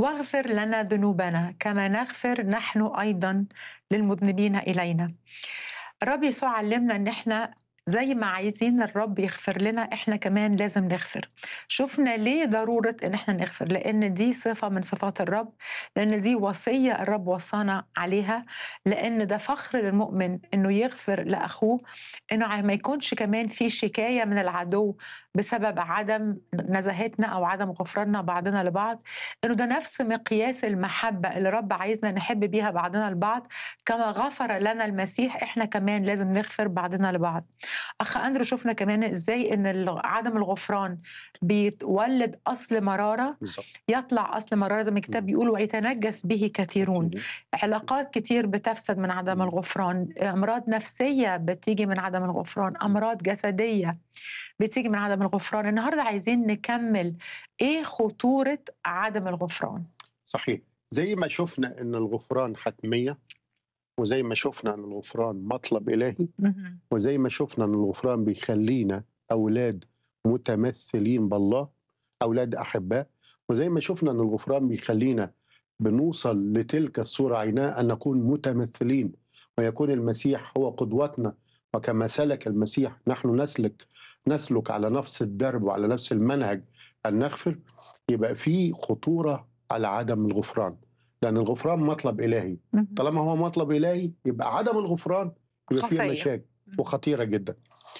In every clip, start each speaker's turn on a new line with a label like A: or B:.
A: واغفر لنا ذنوبنا كما نغفر نحن ايضا للمذنبين الينا الرب يسوع علمنا ان احنا زي ما عايزين الرب يغفر لنا احنا كمان لازم نغفر شفنا ليه ضرورة ان احنا نغفر لان دي صفة من صفات الرب لان دي وصية الرب وصانا عليها لان ده فخر للمؤمن انه يغفر لاخوه انه ما يكونش كمان في شكاية من العدو بسبب عدم نزاهتنا او عدم غفراننا بعضنا لبعض انه ده نفس مقياس المحبة اللي الرب عايزنا نحب بيها بعضنا البعض كما غفر لنا المسيح احنا كمان لازم نغفر بعضنا لبعض اخ اندرو شفنا كمان ازاي ان عدم الغفران بيتولد اصل مراره
B: بالظبط
A: يطلع اصل مراره زي ما الكتاب بيقول ويتنجس به كثيرون
B: مم.
A: علاقات كتير بتفسد من عدم الغفران امراض نفسيه بتيجي من عدم الغفران امراض جسديه بتيجي من عدم الغفران النهارده عايزين نكمل ايه خطوره عدم الغفران
B: صحيح زي ما شفنا ان الغفران حتميه وزي ما شفنا ان الغفران مطلب الهي
A: مهم.
B: وزي ما شفنا ان الغفران بيخلينا اولاد متمثلين بالله اولاد احباء وزي ما شفنا ان الغفران بيخلينا بنوصل لتلك الصوره عيناه ان نكون متمثلين ويكون المسيح هو قدوتنا وكما سلك المسيح نحن نسلك نسلك على نفس الدرب وعلى نفس المنهج ان نغفر يبقى في خطوره على عدم الغفران لان الغفران مطلب الهي
A: مهم.
B: طالما هو مطلب الهي يبقى عدم الغفران يبقى فيه
A: خطية.
B: مشاكل وخطيره جدا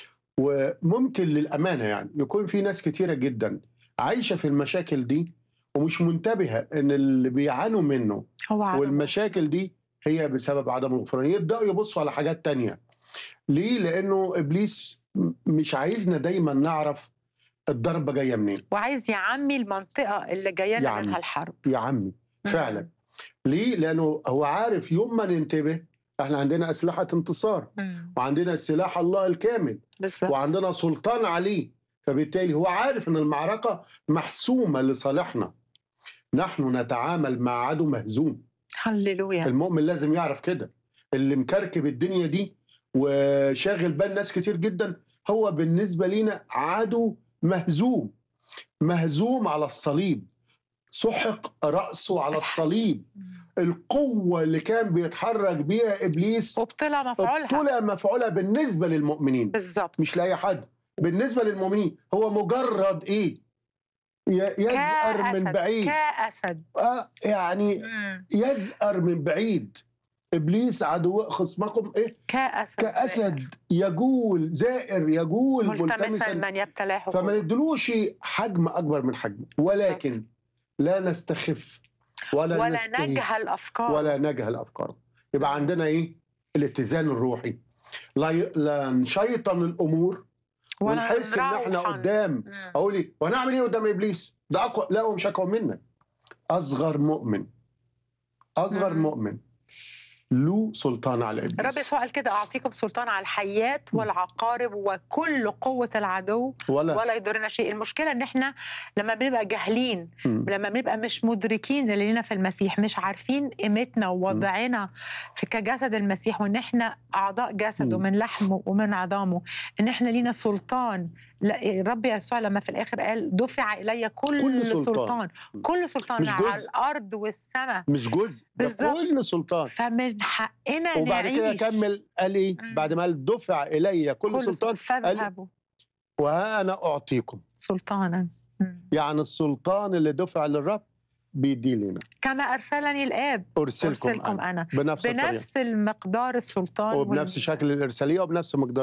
B: وممكن للامانه يعني يكون في ناس كتيره جدا عايشه في المشاكل دي ومش منتبهه ان اللي بيعانوا منه
A: هو عدم
B: والمشاكل دي هي بسبب عدم الغفران يبداوا يبصوا على حاجات تانية ليه لانه ابليس م- مش عايزنا دايما نعرف الضربه جايه منين
A: وعايز يعمي المنطقه اللي جايه لنا
B: يعمي.
A: منها الحرب
B: يا عمي فعلا ليه لانه هو عارف يوم ما ننتبه احنا عندنا اسلحه انتصار
A: مم.
B: وعندنا سلاح الله الكامل
A: بالظبط
B: وعندنا سلطان عليه فبالتالي هو عارف ان المعركه محسومه لصالحنا نحن نتعامل مع عدو مهزوم
A: هللويا
B: المؤمن لازم يعرف كده اللي مكركب الدنيا دي وشاغل بال ناس كتير جدا هو بالنسبه لينا عدو مهزوم مهزوم على الصليب سحق راسه على الصليب القوه اللي كان بيتحرك بيها ابليس
A: وبطلع مفعولها
B: طلع مفعولها بالنسبه للمؤمنين
A: بالظبط
B: مش لاي حد بالنسبه للمؤمنين هو مجرد ايه ي- يزأر من
A: كأسد
B: بعيد
A: كأسد
B: آه يعني
A: مم.
B: يزأر من بعيد ابليس عدو خصمكم ايه
A: كأسد
B: كاسد يجول زائر يجول
A: ملتمسا
B: ملتمسا
A: من يبتلعه
B: فما ندلوش حجم اكبر من حجمه ولكن لا نستخف ولا,
A: ولا
B: نستهين
A: نجهل أفكار
B: ولا نجهل افكاره يبقى عندنا ايه الاتزان الروحي لا ي... لا نشيطن الامور ونحس ان احنا
A: نروحن.
B: قدام
A: مم.
B: اقول ايه وانا اعمل ايه قدام ابليس ده اقوى لا هو مش اقوى منك اصغر مؤمن اصغر
A: مم.
B: مؤمن له سلطان على
A: الرب
B: ابليس
A: يسوع قال كده أعطيكم سلطان على الحيات والعقارب وكل قوة العدو
B: ولا,
A: ولا يضرنا شيء المشكلة إن إحنا لما بنبقى جاهلين
B: مم.
A: لما بنبقى مش مدركين اللي لينا في المسيح مش عارفين قيمتنا ووضعنا في كجسد المسيح وان احنا اعضاء جسده
B: مم.
A: من لحمه ومن عظامه ان احنا لينا سلطان لا الرب يسوع لما في الاخر قال دفع الي كل,
B: كل سلطان.
A: سلطان كل سلطان
B: مش
A: على
B: جزء.
A: الارض والسماء
B: مش جزء ده
A: بالظبط.
B: كل سلطان
A: فمن حقنا
B: وبعد كده
A: نعيش
B: كمل قال ايه
A: مم.
B: بعد ما قال دفع الي كل, سلطان
A: فاذهبوا
B: وها انا اعطيكم
A: سلطانا مم.
B: يعني السلطان اللي دفع للرب بيدي لنا
A: كما ارسلني الاب
B: ارسلكم,
A: ارسلكم
B: أنا.
A: انا
B: بنفس الطريقه
A: بنفس المقدار السلطان
B: وبنفس
A: وال-
B: شكل الارساليه وبنفس مقدار